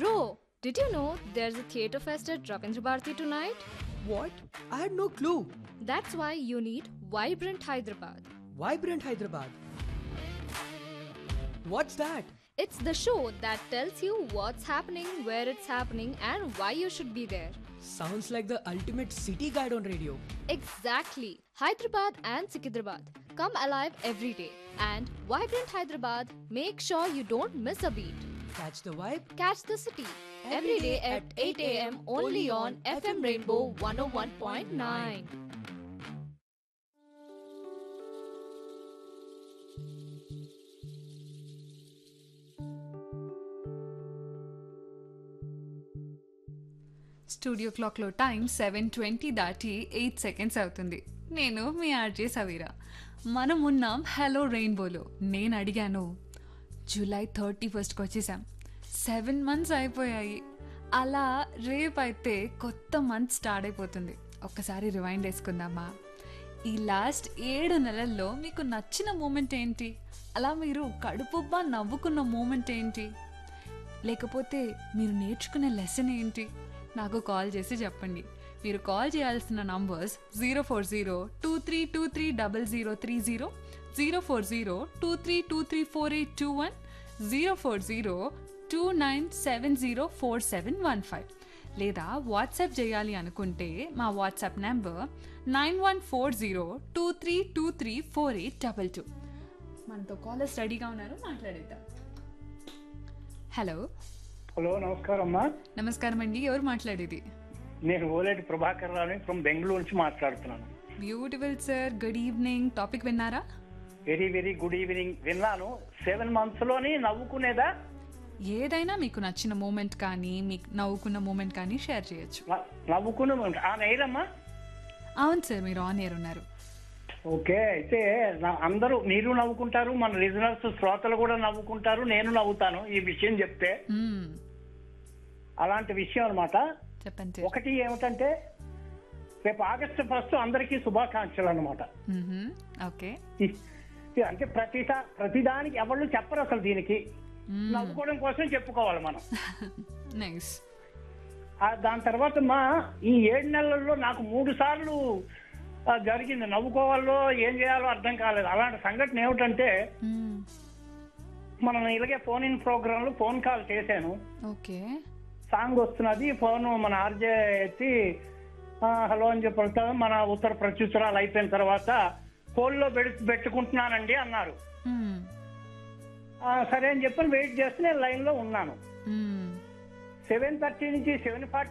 Bro, did you know there's a theatre fest at Ravindra Bharati tonight? What? I had no clue. That's why you need Vibrant Hyderabad. Vibrant Hyderabad. What's that? It's the show that tells you what's happening, where it's happening, and why you should be there. Sounds like the ultimate city guide on radio. Exactly. Hyderabad and Sikidrabad. Come alive every day. And Vibrant Hyderabad, make sure you don't miss a beat. Catch the vibe? Catch the city every day at 8 a.m. only on FM Rainbow 101.9. Studio క్లాక్లో time seven twenty దాటి eight seconds అవుతుంది నేను మీ RJ సవీరా మనం ఉన్నాం hello రెయిన్బోలో నేను అడిగాను July thirty ఫస్ట్కి వచ్చేసాం సెవెన్ మంత్స్ అయిపోయాయి అలా రేపు అయితే కొత్త మంత్ స్టార్ట్ అయిపోతుంది ఒక్కసారి రివైండ్ వేసుకుందామా ఈ లాస్ట్ ఏడు నెలల్లో మీకు నచ్చిన మూమెంట్ ఏంటి అలా మీరు కడుపుబ్బా నవ్వుకున్న మూమెంట్ ఏంటి లేకపోతే మీరు నేర్చుకునే లెసన్ ఏంటి నాకు కాల్ చేసి చెప్పండి మీరు కాల్ చేయాల్సిన numbers zero four zero two three two three double zero three zero zero four zero two three two three four eight two one zero four zero two nine seven zero four seven one five లేదా WhatsApp చేయాలి అనుకుంటే మా WhatsApp number nine one four zero two three two three four eight double two మనతో callers రెడీగా ఉన్నారు మాట్లాడేద్దాం hello hello నమస్కారం అమ్మా నమస్కారం అండి ఎవరు మాట్లాడేది నేను ఓలేటి ప్రభాకర్ రావు ఫ్రమ్ బెంగళూరు నుంచి మాట్లాడుతున్నాను beautiful sir good evening topic విన్నారా వెరీ వెరీ గుడ్ ఈవినింగ్ విన్నాను సెవెన్ మంత్స్ లోని నవ్వుకునేదా ఏదైనా మీకు నచ్చిన మూమెంట్ కానీ మీకు నవ్వుకున్న మూమెంట్ కానీ షేర్ చేయొచ్చు న- నవ్వుకునే ఆ నైరమ్మా అవును సార్ మీరు ఆన్ ఎయిర్ ఉన్నారు ఓకే అయితే నా- అందరూ మీరు నవ్వుకుంటారు మన రిజనల్స్ శ్రోతలు కూడా నవ్వుకుంటారు నేను నవ్వుతాను ఈ విషయం చెప్తే మ్మ్. అలాంటి విషయం అన్నమాట చెప్పండి సార్ ఒకటి ఏమిటంటే రేపు ఆగస్టు ఫస్ట్ అందరికీ శుభాకాంక్షలు అనమాట మ్మ్హమ్. ఓకే అంటే ప్రతిసా ప్రతిదానికి ఎవరు చెప్పరు అసలు దీనికి మ్మ్. నవ్వుకోవడం కోసం చెప్పుకోవాలి మనం నైస్ ఆ దాని తర్వాత మా ఈ ఏడు నెలల్లో నాకు మూడు సార్లు ఆ, జరిగింది నవ్వుకోవాలో ఏం చేయాలో అర్థం కాలేదు అలాంటి సంఘటన ఏమిటంటే మ్మ్. మనం ఇలాగే ఫోన్ ఇన్ ప్రోగ్రామ్ లో ఫోన్ కాల్ చేశాను ఓకే సాంగ్ వస్తున్నది ఫోన్ మన ఆర్జే ఎత్తి ఆ, హలో అని చెప్పి మన ఉత్తర ప్రత్యుత్తరాలు అయిపోయిన తర్వాత ఫోన్లో పెడు పెట్టుకుంటున్నానండి అన్నారు మ్మ్. ఆ, సరే అని చెప్పి వెయిట్ చేస్తే నేను లైన్ లో ఉన్నాను మ్మ్. సెవెన్ థర్టీ నుంచి సెవెన్ ఫార్టీ